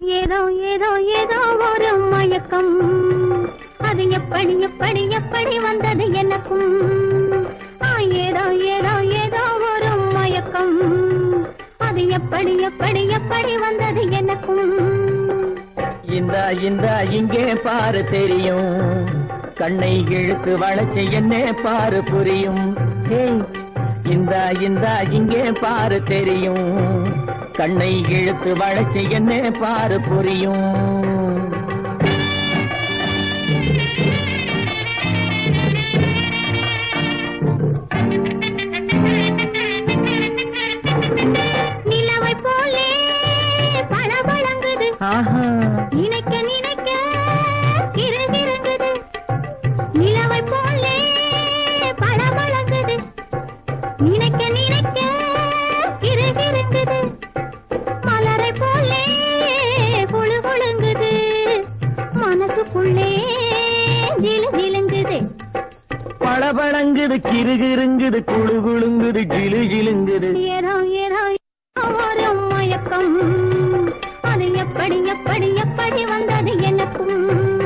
ஏதோ ஏதோ ஏதோ ஒரு மயக்கம் அது எப்படி எப்படி எப்படி வந்தது எனக்கும் ஆ, ஏதோ ஏதோ ஏதோ ஒரு மயக்கம் அது எப்படி எப்படி எப்படி வந்தது எனக்கும் இந்த இந்த இங்கே பாரு தெரியும் கண்ணை இழுத்து வளைச்சு என்ன பாரு புரியும் ஹேய், இந்த இந்த இங்கே பாரு தெரியும் கண்ணை இழுத்து வளைச்சு என்ன பாரு புரியும் நிலவை போலே பளபளங்குது ஆஹா நினைக்க நினைக்க கிருகிருங்குது நிலவை போலே பளபளங்குது நினைக்க நினைக்க கிருகிருங்குது மலரை போலே குழு குழுங்குது மனசுக்குள்ளே ஜிலு ஜிலுங்குது பளபளங்குது கிருகிருங்குது குழு குழுங்குது கிளு கிளுங்குது ஏதோ ஏதோ ஒரு மயக்கம் அது எப்படி எப்படி எப்படி வந்தது எனக்கும்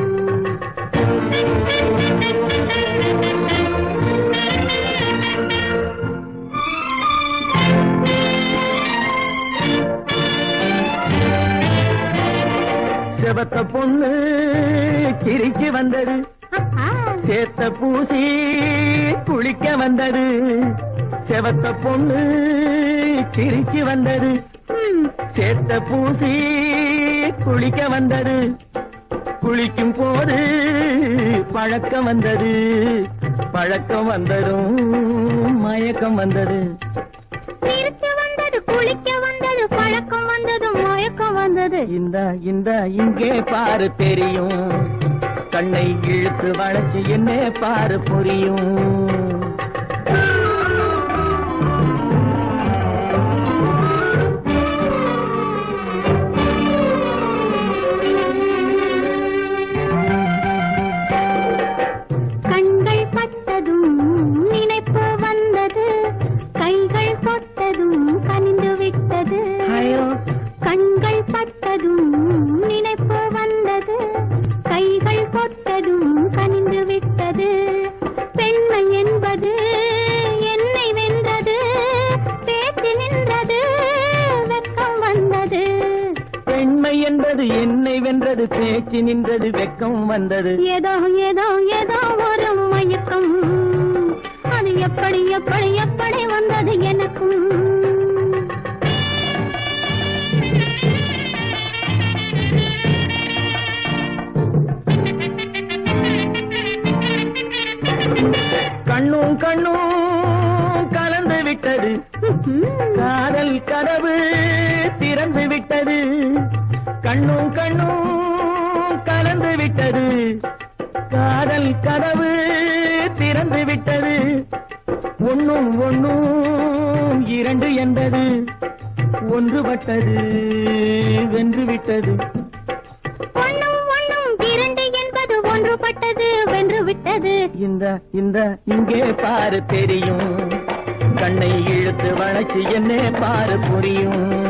செவத்த பொண்ணு சிரிச்சு வந்தது அப்பா சேத்த பூசி குளிக்க வந்தது செவத்த பொண்ணு சிரிச்சு வந்தது ம், சேத்த பூசி குளிக்க வந்தது குளிக்கும் போது பழக்கம் வந்தது பழக்கம் வந்ததும் மயக்கம் வந்தது சிரிச்சு வந்தது குளிக்க வந்தது பழக்கம் வந்தது மயக்கம் வந்தது இந்த இந்த இங்கே பாரு தெரியும் கண்ணை இழுத்து வளைச்சு என்ன பாரு புரியும் கண்கள் பட்டதும் நினைப்பு வந்தது கைகள் தொட்டதும் கனிந்து விட்டது ஐயோ கண்கள் பட்டதும் நினைப்பு வந்தது கைகள் தொட்டதும் கனிந்து விட்டது பெண்மை என்பது என்னை வென்றது பேச்சு நின்றது வெக்கம் வந்தது பெண்மை என்பது என்னை வென்றது பேச்சு நின்றது வெக்கம் வந்தது ஏதோ ஏதோ ஏதோ ஒரு மயக்கம் அது எப்படி எப்படி எப்படி வந்தது எனக்கும் கண்ணும் கண்ணும் கலந்து விட்டது காதல் கதவு திறந்து விட்டது கண்ணும் கண்ணும் கலந்து விட்டது காதல் கதவு திறந்து விட்டது ஒண்ணும் ஒண்ணும் இரண்டு என்பது ஒன்றுபட்டது வென்று விட்டது ஒண்ணும் ஒண்ணும் இரண்டு என்பது ஒன்றுபட்டது வென்று விட்டது இந்த இந்த இங்கே பாரு தெரியும் கண்ணை இழுத்து வளைச்சு என்ன பாரு புரியும்